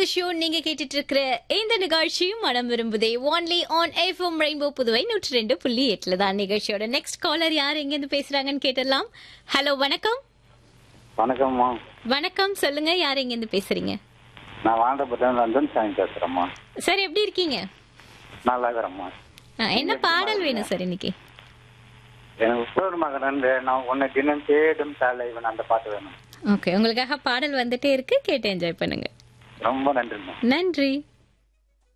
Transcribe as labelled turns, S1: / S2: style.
S1: the show நீங்க கேட்டுட்டு இருக்கிற இந்த நிகழ்ச்சி மனம் விரும்புதே only on F M rainbow Puduvai நூற்றி ரெண்டு புள்ளி எட்டுல தான் நிகழ்ச்சியோட நெக்ஸ்ட் காலர் யார் எங்க இருந்து பேசுறாங்கன்னு கேட்டலாம் ஹலோ வணக்கம்
S2: வணக்கம்மா
S1: வணக்கம் சொல்லுங்க யார் எங்க இருந்து பேசுறீங்க
S2: நான் வாண்டப்பட்ட ரஞ்சன் சாமி பேசுறேம்மா
S1: சார் எப்படி இருக்கீங்க
S2: நல்லா இருக்கிறேம்மா
S1: ஆ, என்ன பாடல் வேணும் சார் இன்னைக்கு
S2: எனக்கு உப்பூர் மகன் வேணும் உன்னை தினம் தேடும் தலைவன் அந்த பாட்டு வேணும்
S1: ஓகே உங்களுக்காக பாடல் வந்துட்டே இருக்கு கேட்டு என்ஜாய் பண்ணுங்க
S2: ரொம்ப நன்றிம்மா
S1: நன்றி